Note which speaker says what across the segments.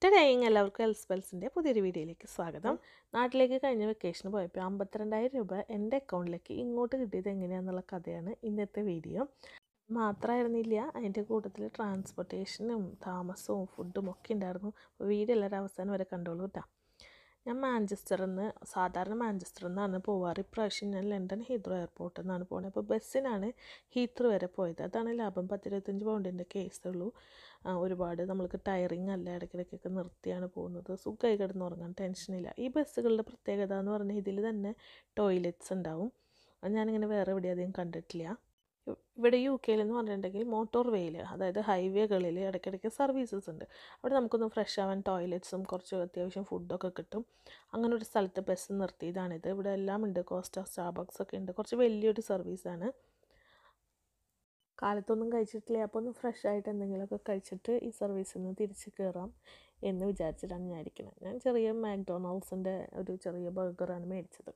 Speaker 1: ടേയിങ് എല്ലാവർക്കും എൽസ്പെൽസിൻ്റെ പുതിയൊരു വീഡിയോയിലേക്ക് സ്വാഗതം നാട്ടിലേക്ക് കഴിഞ്ഞ വെക്കേഷന് പോയപ്പോൾ അമ്പത്തിരണ്ടായിരം രൂപ എൻ്റെ അക്കൗണ്ടിലേക്ക് ഇങ്ങോട്ട് കിട്ടിയത് എങ്ങനെയാണെന്നുള്ള കഥയാണ് ഇന്നത്തെ വീഡിയോ മാത്രമായിരുന്നില്ല അതിൻ്റെ കൂട്ടത്തിൽ ട്രാൻസ്പോർട്ടേഷനും താമസവും ഫുഡും ഒക്കെ ഉണ്ടായിരുന്നു വീഡിയോ എല്ലാവരും അവസാനം വരെ കണ്ടോളൂ കേട്ടോ ഞാൻ മാഞ്ചസ്റ്ററിൽ നിന്ന് സാധാരണ മാഞ്ചസ്റ്ററിൽ നിന്നാണ് പോവാറ് ഇപ്രാവശ്യം ഞാൻ ലണ്ടൻ ഹീത്രോ എയർപോർട്ടിൽ നിന്നാണ് പോകുന്നത് അപ്പോൾ ബസ്സിനാണ് ഹീത്രോ വരെ പോയത് അതാണ് ലാഭം പത്തിരുപത്തഞ്ച് പൗണ്ടിൻ്റെ കേസുള്ളൂ ഒരുപാട് നമ്മൾക്ക് ടയറിങ് അല്ല ഇടയ്ക്കിടയ്ക്കൊക്കെ നിർത്തിയാണ് പോകുന്നത് സുഖമായി കിടന്നുറങ്ങാൻ ടെൻഷനില്ല ഈ ബസ്സുകളുടെ പ്രത്യേകത എന്ന് പറഞ്ഞാൽ ഇതിൽ തന്നെ ടോയ്ലറ്റ്സ് ഉണ്ടാവും അത് ഞാനിങ്ങനെ വേറെ എവിടെ അധികം കണ്ടിട്ടില്ല ഇവിടെ യു കെയിൽ എന്ന് പറഞ്ഞിട്ടുണ്ടെങ്കിൽ മോട്ടോർ വേയിൽ അതായത് ഹൈവേകളിൽ ഇടയ്ക്കിടയ്ക്ക് സർവീസസ് ഉണ്ട് അവിടെ നമുക്കൊന്ന് ഫ്രഷ് ആവാൻ ടോയ്ലറ്റ്സും കുറച്ച് അത്യാവശ്യം ഫുഡൊക്കെ കിട്ടും അങ്ങനെ ഒരു സ്ഥലത്ത് ബസ് നിർത്തിയതാണിത് ഇവിടെ എല്ലാം ഉണ്ട് കോസ്റ്റ സ്റ്റാർബക്സ് ഒക്കെ ഉണ്ട് കുറച്ച് വലിയൊരു സർവീസാണ് കാലത്തൊന്നും കഴിച്ചിട്ടില്ല അപ്പോൾ ഒന്ന് ഫ്രഷ് ആയിട്ട് എന്തെങ്കിലുമൊക്കെ കഴിച്ചിട്ട് ഈ സർവീസിൽ നിന്ന് തിരിച്ച് കയറാം എന്ന് വിചാരിച്ചിട്ടാണ് ഞാൻ ഇരിക്കുന്നത് ഞാൻ ചെറിയ മാക്ഡൊണാൾഡ്സിൻ്റെ ഒരു ചെറിയ ബർഗറാണ് മേടിച്ചത്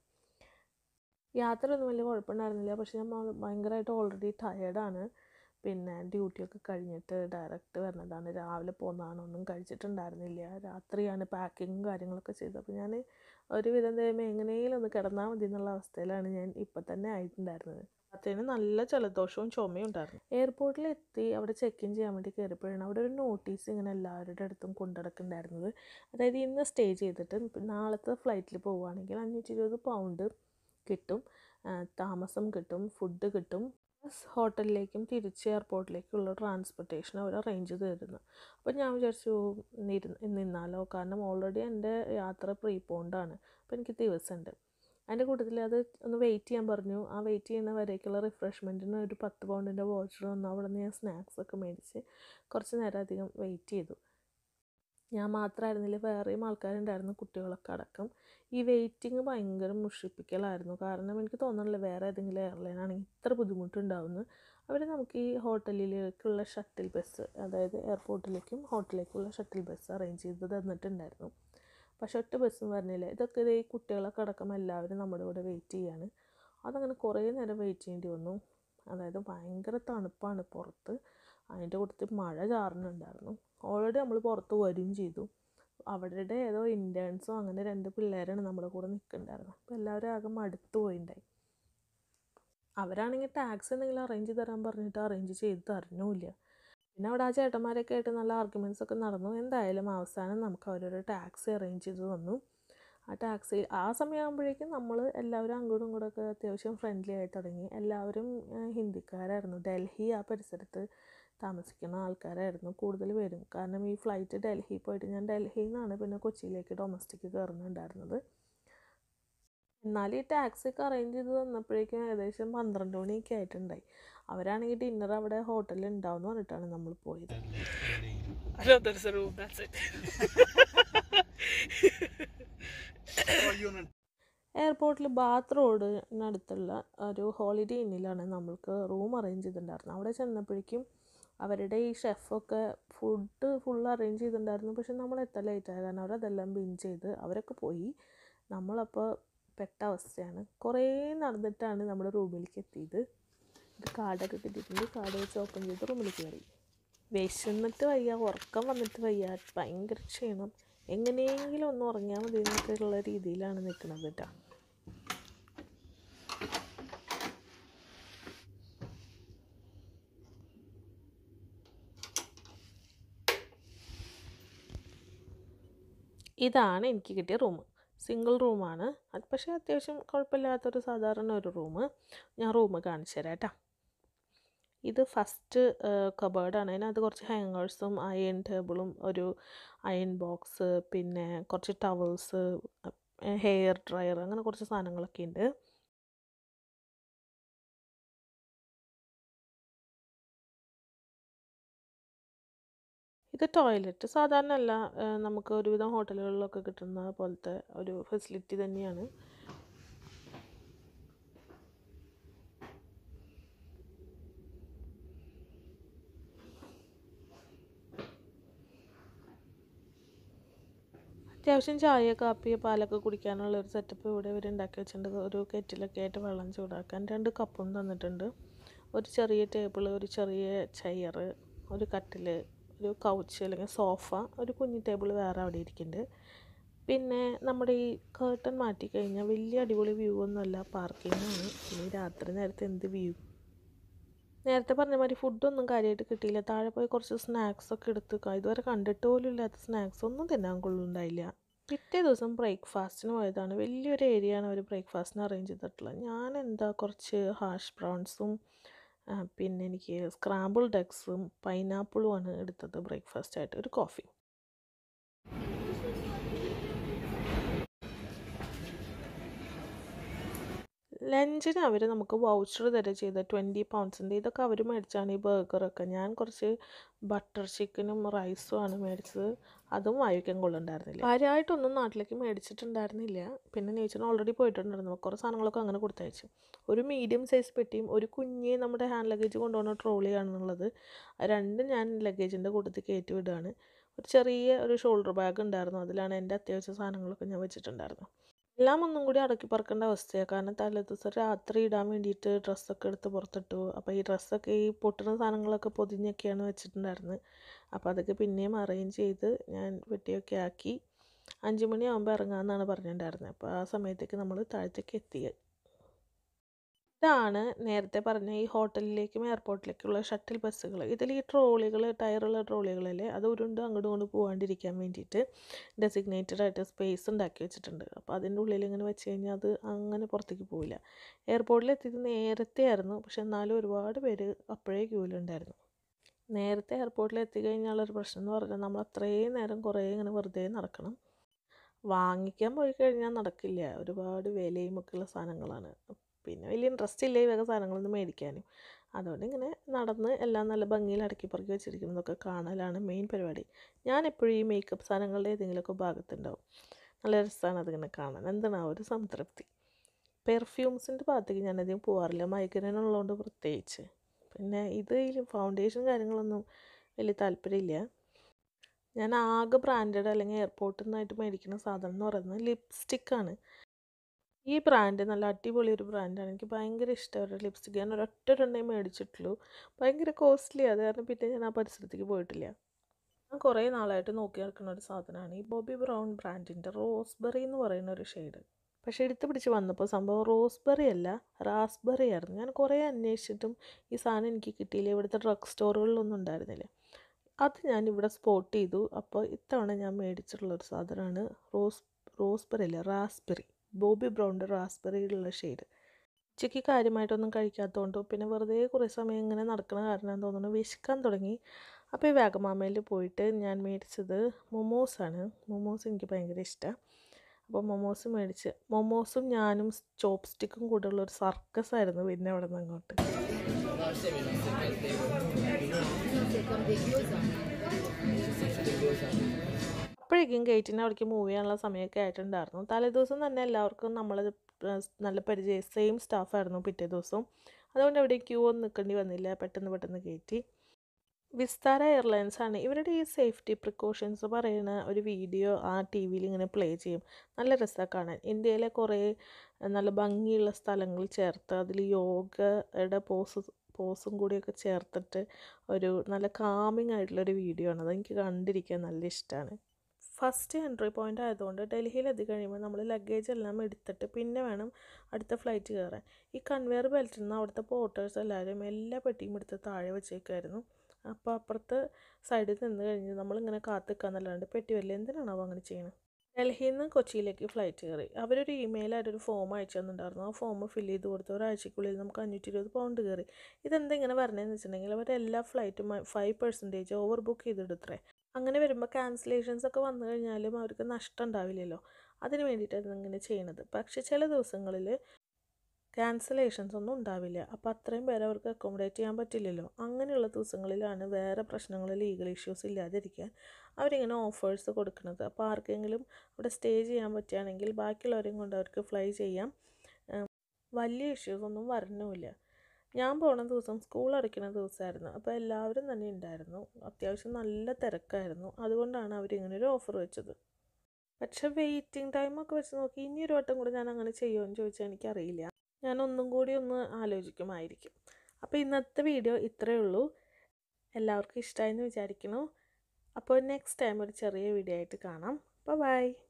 Speaker 1: യാത്ര ഒന്നും വലിയ കുഴപ്പമുണ്ടായിരുന്നില്ല പക്ഷേ ഞാൻ ഭയങ്കരമായിട്ട് ഓൾറെഡി ടയേർഡാണ് പിന്നെ ഡ്യൂട്ടിയൊക്കെ കഴിഞ്ഞിട്ട് ഡയറക്റ്റ് വരുന്നതാണ് രാവിലെ പോകുന്നതാണ് ഒന്നും കഴിച്ചിട്ടുണ്ടായിരുന്നില്ല രാത്രിയാണ് പാക്കിങ്ങും കാര്യങ്ങളൊക്കെ ചെയ്തത് അപ്പോൾ ഞാൻ ഒരുവിധം ദൈവം എങ്ങനെയും ഒന്ന് കിടന്നാൽ മതി എന്നുള്ള അവസ്ഥയിലാണ് ഞാൻ ഇപ്പം തന്നെ ആയിട്ടുണ്ടായിരുന്നത് അതിന് നല്ല ജലദോഷവും ചുമയും ഉണ്ടായിരുന്നു എയർപോർട്ടിൽ എത്തി അവിടെ ചെക്ക് ഇൻ ചെയ്യാൻ വേണ്ടി കയറിയപ്പോഴാണ് അവിടെ ഒരു നോട്ടീസ് ഇങ്ങനെ എല്ലാവരുടെ അടുത്തും കൊണ്ടുനടക്കുന്നുണ്ടായിരുന്നത് അതായത് ഇന്ന് സ്റ്റേ ചെയ്തിട്ട് നാളത്തെ ഫ്ലൈറ്റിൽ പോവുകയാണെങ്കിൽ അഞ്ഞൂറ്റി ഇരുപത് പൗണ്ട് കിട്ടും താമസം കിട്ടും ഫുഡ് കിട്ടും പ്ലസ് ഹോട്ടലിലേക്കും തിരിച്ച് എയർപോർട്ടിലേക്കുള്ള ട്രാൻസ്പോർട്ടേഷൻ അവർ അറേഞ്ച് ചെയ്തിരുന്നു അപ്പോൾ ഞാൻ വിചാരിച്ചു നിന്നാലോ കാരണം ഓൾറെഡി എൻ്റെ യാത്ര പ്രീ പോണ്ടാണ് അപ്പോൾ എനിക്ക് ദിവസമുണ്ട് അതിൻ്റെ കൂട്ടത്തിൽ അത് ഒന്ന് വെയിറ്റ് ചെയ്യാൻ പറഞ്ഞു ആ വെയിറ്റ് ചെയ്യുന്ന വരേക്കുള്ള റിഫ്രഷ്മെൻറ്റിന് ഒരു പത്ത് പൗണ്ടിൻ്റെ വോച്ചർ വന്നു അവിടെ നിന്ന് ഞാൻ സ്നാക്സ് ഒക്കെ മേടിച്ച് കുറച്ച് നേരം അധികം വെയിറ്റ് ചെയ്തു ഞാൻ മാത്രമായിരുന്നില്ല വേറെയും ആൾക്കാരുണ്ടായിരുന്നു കുട്ടികളൊക്കെ അടക്കം ഈ വെയിറ്റിംഗ് ഭയങ്കര മുഷിപ്പിക്കലായിരുന്നു കാരണം എനിക്ക് തോന്നുന്നില്ല വേറെ ഏതെങ്കിലും എയർലൈൻ ആണെങ്കിൽ ഇത്ര ബുദ്ധിമുട്ടുണ്ടാവുമെന്ന് അവർ നമുക്ക് ഈ ഹോട്ടലിലേക്കുള്ള ഷട്ടിൽ ബസ് അതായത് എയർപോർട്ടിലേക്കും ഹോട്ടലിലേക്കുള്ള ഷട്ടിൽ ബസ് അറേഞ്ച് ചെയ്ത് തന്നിട്ടുണ്ടായിരുന്നു പക്ഷെ ഒറ്റ ബസ്സും വരുന്നില്ല ഇതൊക്കെ ഈ കുട്ടികളൊക്കെ അടക്കം എല്ലാവരും നമ്മുടെ കൂടെ വെയിറ്റ് ചെയ്യാണ് അതങ്ങനെ കുറേ നേരം വെയിറ്റ് ചെയ്യേണ്ടി വന്നു അതായത് ഭയങ്കര തണുപ്പാണ് പുറത്ത് അതിൻ്റെ കൂട്ടത്തിൽ മഴ ചാറുന്നുണ്ടായിരുന്നു ഓൾറെഡി നമ്മൾ പുറത്ത് വരികയും ചെയ്തു അവരുടെ ഏതോ ഇൻറ്റേൺസോ അങ്ങനെ രണ്ട് പിള്ളേരാണ് നമ്മുടെ കൂടെ നിൽക്കുന്നുണ്ടായിരുന്നത് അപ്പോൾ എല്ലാവരും ആകെ മടുത്തു പോയിണ്ടായി അവരാണെങ്കിൽ ടാക്സ് എന്തെങ്കിലും അറേഞ്ച് ചെയ്ത് തരാൻ പറഞ്ഞിട്ട് അറേഞ്ച് ചെയ്ത് തരുന്നുമില്ല പിന്നെ അവിടെ ആ ചേട്ടന്മാരൊക്കെ ആയിട്ട് നല്ല ആർഗ്യുമെൻറ്റ്സ് ഒക്കെ നടന്നു എന്തായാലും അവസാനം നമുക്ക് അവരൊരു ടാക്സി അറേഞ്ച് ചെയ്ത് തന്നു ആ ടാക്സി ആ സമയമാകുമ്പോഴേക്കും നമ്മൾ എല്ലാവരും അങ്ങോട്ടും ഇങ്ങോട്ടൊക്കെ അത്യാവശ്യം ഫ്രണ്ട്ലി ആയി തുടങ്ങി എല്ലാവരും ഹിന്ദിക്കാരായിരുന്നു ഡൽഹി ആ പരിസരത്ത് താമസിക്കുന്ന ആൾക്കാരായിരുന്നു കൂടുതൽ പേരും കാരണം ഈ ഫ്ലൈറ്റ് ഡൽഹി പോയിട്ട് ഞാൻ ഡൽഹിയിൽ നിന്നാണ് പിന്നെ കൊച്ചിയിലേക്ക് ഡൊമസ്റ്റിക് കയറുന്നുണ്ടായിരുന്നത് എന്നാൽ ഈ ടാക്സിക്ക് അറേഞ്ച് ചെയ്ത് തന്നപ്പോഴേക്കും ഏകദേശം പന്ത്രണ്ട് മണിയൊക്കെ ആയിട്ടുണ്ടായി അവരാണെങ്കിൽ ഡിന്നർ അവിടെ ഹോട്ടലിൽ ഉണ്ടാവും എന്ന് പറഞ്ഞിട്ടാണ് നമ്മൾ പോയത് എയർപോർട്ടിൽ ബാത്ത് റോഡിനടുത്തുള്ള ഒരു ഹോളിഡേ ഇന്നിലാണ് നമ്മൾക്ക് റൂം അറേഞ്ച് ചെയ്തിട്ടുണ്ടായിരുന്നത് അവിടെ ചെന്നപ്പോഴേക്കും അവരുടെ ഈ ഷെഫൊക്കെ ഫുഡ് ഫുൾ അറേഞ്ച് ചെയ്തിട്ടുണ്ടായിരുന്നു പക്ഷെ നമ്മൾ എത്ര ലേറ്റായ കാരണം അവരതെല്ലാം ബിൻ ചെയ്ത് അവരൊക്കെ പോയി നമ്മളപ്പോൾ പെട്ട അവസ്ഥയാണ് കുറേ നടന്നിട്ടാണ് നമ്മുടെ റൂമിലേക്ക് എത്തിയത് ഒരു കാർഡൊക്കെ കിട്ടിയിട്ടുണ്ട് കാർഡ് വെച്ച് ഓപ്പൺ ചെയ്ത് റൂമിൽ കയറി വിശന്നിട്ട് വയ്യ ഉറക്കം വന്നിട്ട് വയ്യ ഭയങ്കര ക്ഷീണം എങ്ങനെയെങ്കിലും ഒന്ന് ഉറങ്ങിയാൽ മതി എന്നൊക്കെയുള്ള രീതിയിലാണ് നിൽക്കുന്നത് കേട്ടോ ഇതാണ് എനിക്ക് കിട്ടിയ റൂം സിംഗിൾ റൂമാണ് അത് പക്ഷേ അത്യാവശ്യം കുഴപ്പമില്ലാത്തൊരു സാധാരണ ഒരു റൂം ഞാൻ റൂം കാണിച്ചു തരാം കേട്ടോ ഇത് ഫസ്റ്റ് കബേർഡാണ് അതിനകത്ത് കുറച്ച് ഹാങ്ങേഴ്സും അയൺ ടേബിളും ഒരു അയൺ ബോക്സ് പിന്നെ കുറച്ച് ടവൽസ് ഹെയർ ഡ്രയർ അങ്ങനെ കുറച്ച് സാധനങ്ങളൊക്കെ ഉണ്ട് ഇത് ടോയ്ലറ്റ് സാധാരണ അല്ല നമുക്ക് ഒരുവിധം ഹോട്ടലുകളിലൊക്കെ കിട്ടുന്ന പോലത്തെ ഒരു ഫെസിലിറ്റി തന്നെയാണ് അത്യാവശ്യം ചായ കാപ്പി പാലൊക്കെ കുടിക്കാനുള്ള ഒരു സെറ്റപ്പ് ഇവിടെ ഇവർ ഉണ്ടാക്കി വെച്ചിട്ടുണ്ട് ഒരു കെറ്റിലൊക്കെ ആയിട്ട് വെള്ളം ചൂടാക്കാൻ രണ്ട് കപ്പും തന്നിട്ടുണ്ട് ഒരു ചെറിയ ടേബിൾ ഒരു ചെറിയ ചെയർ ഒരു കട്ടിൽ ഒരു കൗച്ച് അല്ലെങ്കിൽ സോഫ ഒരു കുഞ്ഞു ടേബിൾ വേറെ അവിടെ ഇരിക്കുന്നുണ്ട് പിന്നെ നമ്മുടെ ഈ കേർട്ടൺ മാറ്റി കഴിഞ്ഞാൽ വലിയ അടിപൊളി വ്യൂ ഒന്നുമല്ല പാർക്കിങ്ങാണ് ഇനി രാത്രി നേരത്തെ എന്ത് വ്യൂ നേരത്തെ പറഞ്ഞ മാതിരി ഫുഡൊന്നും കാര്യമായിട്ട് കിട്ടിയില്ല താഴെ പോയി കുറച്ച് സ്നാക്സ് ഒക്കെ എടുത്ത് ക- ഇതുവരെ കണ്ടിട്ട് പോലും ഇല്ലാത്ത സ്നാക്സ് ഒന്നും തിന്നാൻ കൊള്ളുന്നുണ്ടായില്ല പിറ്റേ ദിവസം ബ്രേക്ക്ഫാസ്റ്റിന് പോയതാണ് വലിയൊരു ഏരിയ ആണ് അവർ ബ്രേക്ക്ഫാസ്റ്റിന് അറേഞ്ച് ചെയ്തിട്ടുള്ളത് ഞാൻ എന്താ കുറച്ച് ഹാഷ് ബ്രൗൺസും ആ, പിന്നെ എനിക്ക് സ്ക്രാമ്പിൾ ഡെക്സും പൈനാപ്പിളും ആണ് എടുത്തത് ബ്രേക്ക്ഫാസ്റ്റ് ആയിട്ട് ഒരു കോഫി ലഞ്ചിന് അവർ നമുക്ക് വൗച്ചർ തരെ ചെയ്ത ട്വൻറ്റി പൗണ്ട്സിൻ്റെ ഇതൊക്കെ അവർ മേടിച്ചാണ് ഈ ബർഗറൊക്കെ ഞാൻ കുറച്ച് ബട്ടർ ചിക്കനും റൈസും ആണ് മേടിച്ചത് അതും വായിക്കാൻ കൊള്ളുണ്ടായിരുന്നില്ല കാര്യമായിട്ടൊന്നും നാട്ടിലേക്ക് മേടിച്ചിട്ടുണ്ടായിരുന്നില്ല പിന്നെ നേച്ചറിന് ഓൾറെഡി പോയിട്ടുണ്ടായിരുന്നു കുറേ സാധനങ്ങളൊക്കെ അങ്ങനെ കൊടുത്തയച്ചു ഒരു മീഡിയം സൈസ് പെട്ടിയും ഒരു കുഞ്ഞ് നമ്മുടെ ഹാൻഡ് ലഗേജ് കൊണ്ടുപോകുന്ന ട്രോളിയാണുള്ളത് അത് രണ്ടും ഞാൻ ലഗേജിൻ്റെ കൂട്ടത്തിൽ കയറ്റി വിടുകയാണ് ഒരു ചെറിയ ഒരു ഷോൾഡർ ബാഗ് ഉണ്ടായിരുന്നു അതിലാണ് എൻ്റെ അത്യാവശ്യ സാധനങ്ങളൊക്കെ ഞാൻ വെച്ചിട്ടുണ്ടായിരുന്നു എല്ലാം ഒന്നും കൂടി അടക്കി പറക്കേണ്ട അവസ്ഥയാണ് കാരണം തലേ ദിവസം രാത്രി ഇടാൻ വേണ്ടിയിട്ട് ഡ്രസ്സൊക്കെ എടുത്ത് പുറത്തിട്ടു അപ്പോൾ ഈ ഡ്രസ്സൊക്കെ ഈ പൊട്ടുന്ന സാധനങ്ങളൊക്കെ പൊതിഞ്ഞൊക്കെയാണ് വെച്ചിട്ടുണ്ടായിരുന്നത് അപ്പോൾ അതൊക്കെ പിന്നെയും അറേഞ്ച് ചെയ്ത് ഞാൻ വെട്ടിയൊക്കെ ആക്കി അഞ്ച് മണിയാകുമ്പോൾ ഇറങ്ങാമെന്നാണ് പറഞ്ഞിട്ടുണ്ടായിരുന്നത് അപ്പോൾ ആ സമയത്തേക്ക് നമ്മൾ താഴത്തേക്ക് എത്തി ഇതാണ് നേരത്തെ പറഞ്ഞ ഈ ഹോട്ടലിലേക്കും എയർപോർട്ടിലേക്കുള്ള ഷട്ടിൽ ബസ്സുകൾ ഇതിൽ ഈ ട്രോളികൾ ടയറുള്ള ട്രോളികളല്ലേ അത് ഉരുണ്ട് അങ്ങോട്ടും ഇങ്ങോട്ടും പോകാണ്ടിരിക്കാൻ വേണ്ടിയിട്ട് ഡെസിഗ്നേറ്റഡ് ആയിട്ട് സ്പേസ് ഉണ്ടാക്കി വെച്ചിട്ടുണ്ട് അപ്പോൾ അതിൻ്റെ ഉള്ളിൽ ഇങ്ങനെ വെച്ച് കഴിഞ്ഞാൽ അത് അങ്ങനെ പുറത്തേക്ക് പോവില്ല എയർപോർട്ടിൽ എത്തിയത് നേരത്തെ ആയിരുന്നു പക്ഷെ എന്നാലും ഒരുപാട് പേര് അപ്പോഴേ ക്യൂവിലുണ്ടായിരുന്നു നേരത്തെ എയർപോർട്ടിൽ എത്തിക്കഴിഞ്ഞാലൊരു പ്രശ്നം എന്ന് പറഞ്ഞാൽ നമ്മൾ അത്രയും നേരം കുറേ ഇങ്ങനെ വെറുതെ നടക്കണം വാങ്ങിക്കാൻ പോയി കഴിഞ്ഞാൽ നടക്കില്ല ഒരുപാട് വിലയും ഒക്കെയുള്ള സാധനങ്ങളാണ് പിന്നെ വലിയ ഇൻട്രസ്റ്റ് ഇല്ല ഈ വക സാധനങ്ങളൊന്നും മേടിക്കാനും അതുകൊണ്ട് ഇങ്ങനെ നടന്ന് എല്ലാം നല്ല ഭംഗിയിൽ അടക്കി പറക്കി വെച്ചിരിക്കുന്നതൊക്കെ കാണലാണ് മെയിൻ പരിപാടി ഞാൻ എപ്പോഴും ഈ മേക്കപ്പ് സാധനങ്ങളുടെ ഏതെങ്കിലുമൊക്കെ ഭാഗത്തുണ്ടാവും നല്ല രസമാണ് അതിങ്ങനെ കാണാൻ എന്താണ് ആ ഒരു സംതൃപ്തി പെർഫ്യൂംസിൻ്റെ ഭാഗത്തേക്ക് ഞാനധികം പോകാറില്ല മൈഗ്രൈൻ ഉള്ളതുകൊണ്ട് പ്രത്യേകിച്ച് പിന്നെ ഇത് ഈ ഫൗണ്ടേഷൻ കാര്യങ്ങളൊന്നും വലിയ താല്പര്യമില്ല ഞാൻ ആകെ ബ്രാൻഡഡ് അല്ലെങ്കിൽ എയർപോർട്ടിൽ നിന്നായിട്ട് മേടിക്കുന്ന സാധനം എന്ന് പറയുന്നത് ലിപ്സ്റ്റിക്കാണ് ഈ ബ്രാൻഡ് നല്ല അടിപൊളി ഒരു ബ്രാൻഡാണ് എനിക്ക് ഭയങ്കര ഇഷ്ടം അവരുടെ ലിപ്സ്റ്റിക്ക് ഞാൻ ഒരൊറ്റ രണ്ടേ മേടിച്ചിട്ടുള്ളൂ ഭയങ്കര കോസ്റ്റ്ലി അത് കാരണം പിന്നെ ഞാൻ ആ പരിസരത്തേക്ക് പോയിട്ടില്ല ഞാൻ കുറേ നാളായിട്ട് നോക്കി നടക്കുന്ന ഒരു സാധനമാണ് ഈ ബോബി ബ്രൗൺ ബ്രാൻഡിൻ്റെ റോസ്ബെറി എന്ന് പറയുന്ന ഒരു ഷെയ്ഡ് പക്ഷേ എടുത്ത് പിടിച്ച് വന്നപ്പോൾ സംഭവം റോസ്ബെറി അല്ല റാസ്ബെറി ആയിരുന്നു ഞാൻ കുറേ അന്വേഷിച്ചിട്ടും ഈ സാധനം എനിക്ക് കിട്ടിയില്ല ഇവിടുത്തെ ഡ്രഗ് സ്റ്റോറുകളിലൊന്നും ഉണ്ടായിരുന്നില്ല അത് ഞാൻ ഇവിടെ സ്പോട്ട് ചെയ്തു അപ്പോൾ ഇത്തവണ ഞാൻ മേടിച്ചിട്ടുള്ള ഒരു സാധനമാണ് റോസ് റോസ്ബെറി അല്ല റാസ്ബെറി ബോബി ബ്രൗണിൻ്റെ റാസ്ബെറിയിലുള്ള ഷെയ്ഡ് ഉച്ചയ്ക്ക് കാര്യമായിട്ടൊന്നും കഴിക്കാത്തതുകൊണ്ടും പിന്നെ വെറുതെ കുറേ സമയം ഇങ്ങനെ നടക്കുന്ന കാരണം തോന്നുന്നു വിശക്കാൻ തുടങ്ങി അപ്പോൾ ഈ വാഗമാമയിൽ പോയിട്ട് ഞാൻ മേടിച്ചത് മൊമോസാണ് മൊമോസ് എനിക്ക് ഭയങ്കര ഇഷ്ടമാണ് അപ്പോൾ മൊമോസ് മേടിച്ച് മൊമോസും ഞാനും ചോപ്പ് സ്റ്റിക്കും കൂടെ ഉള്ള ഒരു സർക്കസ് ആയിരുന്നു പിന്നെ അവിടെ നിന്ന് അങ്ങോട്ട് അപ്പോഴേക്കും ഗേറ്റിന് അവിടേക്ക് മൂവ് ചെയ്യാനുള്ള സമയമൊക്കെ ആയിട്ടുണ്ടായിരുന്നു തലേദിവസം തന്നെ എല്ലാവർക്കും നമ്മൾ നല്ല പരിചയം സെയിം സ്റ്റാഫായിരുന്നു പിറ്റേ ദിവസവും അതുകൊണ്ട് എവിടെയും ക്യൂ ഒന്നും നിൽക്കേണ്ടി വന്നില്ല പെട്ടെന്ന് പെട്ടെന്ന് കയറ്റി വിസ്താര എയർലൈൻസ് ആണ് ഇവരുടെ ഈ സേഫ്റ്റി പ്രിക്കോഷൻസ് പറയുന്ന ഒരു വീഡിയോ ആ ടി വിയിൽ ഇങ്ങനെ പ്ലേ ചെയ്യും നല്ല രസമാണ് കാണാൻ ഇന്ത്യയിലെ കുറേ നല്ല ഭംഗിയുള്ള സ്ഥലങ്ങൾ ചേർത്ത് അതിൽ യോഗയുടെ പോസ് പോസും കൂടിയൊക്കെ ചേർത്തിട്ട് ഒരു നല്ല കാമിങ് ആയിട്ടുള്ളൊരു വീഡിയോ ആണ് അതെനിക്ക് കണ്ടിരിക്കാൻ നല്ല ഇഷ്ടമാണ് ഫസ്റ്റ് എൻട്രി പോയിൻ്റ് ആയതുകൊണ്ട് ഡൽഹിയിൽ എത്തി കഴിയുമ്പോൾ നമ്മൾ ലഗേജ് എല്ലാം എടുത്തിട്ട് പിന്നെ വേണം അടുത്ത ഫ്ലൈറ്റ് കയറാൻ ഈ കൺവെയർ ബെൽറ്റിൽ നിന്ന് അവിടുത്തെ പോർട്ടേഴ്സ് എല്ലാവരും എല്ലാ പെട്ടിയും എടുത്ത് താഴെ വെച്ചേക്കായിരുന്നു അപ്പോൾ അപ്പുറത്ത് സൈഡിൽ നിന്ന് കഴിഞ്ഞ് നമ്മളിങ്ങനെ കാത്ത് നിൽക്കാന്നല്ലാണ്ട് പെട്ടി വരില്ല എന്തിനാണാവോ അങ്ങനെ ചെയ്യുന്നത് ഡൽഹിയിൽ നിന്ന് കൊച്ചിയിലേക്ക് ഫ്ലൈറ്റ് കയറി അവരൊരു ഇമെയിലായിട്ട് ഒരു ഫോം അയച്ചു തന്നിട്ടുണ്ടായിരുന്നു ആ ഫോം ഫില്ല് ചെയ്ത് കൊടുത്ത് ഒരാഴ്ചക്കുള്ളിൽ നമുക്ക് അഞ്ഞൂറ്റി ഇരുപത് പൗണ്ട് കയറി ഇതെന്താ ഇങ്ങനെ പറഞ്ഞതെന്ന് വെച്ചിട്ടുണ്ടെങ്കിൽ അവർ എല്ലാ ഫ്ലൈറ്റും ഫൈവ് പെർസെൻറ്റേജ് ഓവർ ബുക്ക് ചെയ്തെടുത്തേ അങ്ങനെ വരുമ്പോൾ ക്യാൻസലേഷൻസ് ഒക്കെ വന്നു കഴിഞ്ഞാലും അവർക്ക് നഷ്ടം ഉണ്ടാവില്ലല്ലോ അതിന് വേണ്ടിയിട്ടാണ് ഇങ്ങനെ ചെയ്യണത് പക്ഷേ ചില ദിവസങ്ങളിൽ ക്യാൻസലേഷൻസ് ഒന്നും ഉണ്ടാവില്ല അപ്പോൾ അത്രയും പേരെ അവർക്ക് അക്കോമഡേറ്റ് ചെയ്യാൻ പറ്റില്ലല്ലോ അങ്ങനെയുള്ള ദിവസങ്ങളിലാണ് വേറെ പ്രശ്നങ്ങൾ ലീഗൽ ഇഷ്യൂസ് ഇല്ലാതിരിക്കാൻ അവരിങ്ങനെ ഓഫേഴ്സ് കൊടുക്കുന്നത് അപ്പോൾ ആർക്കെങ്കിലും അവിടെ സ്റ്റേ ചെയ്യാൻ പറ്റുകയാണെങ്കിൽ ബാക്കിയുള്ളവരെയും കൊണ്ട് അവർക്ക് ഫ്ലൈ ചെയ്യാം വലിയ ഇഷ്യൂസ് ഒന്നും വരണമില്ല ഞാൻ പോണ ദിവസം സ്കൂൾ അടയ്ക്കുന്ന ദിവസമായിരുന്നു അപ്പോൾ എല്ലാവരും തന്നെ ഉണ്ടായിരുന്നു അത്യാവശ്യം നല്ല തിരക്കായിരുന്നു അതുകൊണ്ടാണ് അവരിങ്ങനെ ഒരു ഓഫർ വെച്ചത് പക്ഷേ വെയിറ്റിംഗ് ടൈമൊക്കെ വെച്ച് നോക്കി ഇനി ഒരു വട്ടം കൂടി ഞാൻ അങ്ങനെ ചെയ്യുമെന്ന് ചോദിച്ചാൽ എനിക്കറിയില്ല ഞാൻ ഒന്നും കൂടി ഒന്ന് ആലോചിക്കുമായിരിക്കും അപ്പോൾ ഇന്നത്തെ വീഡിയോ ഇത്രയേ ഉള്ളൂ എല്ലാവർക്കും ഇഷ്ടമായെന്ന് വിചാരിക്കുന്നു അപ്പോൾ നെക്സ്റ്റ് ടൈം ഒരു ചെറിയ വീഡിയോ ആയിട്ട് കാണാം ബൈ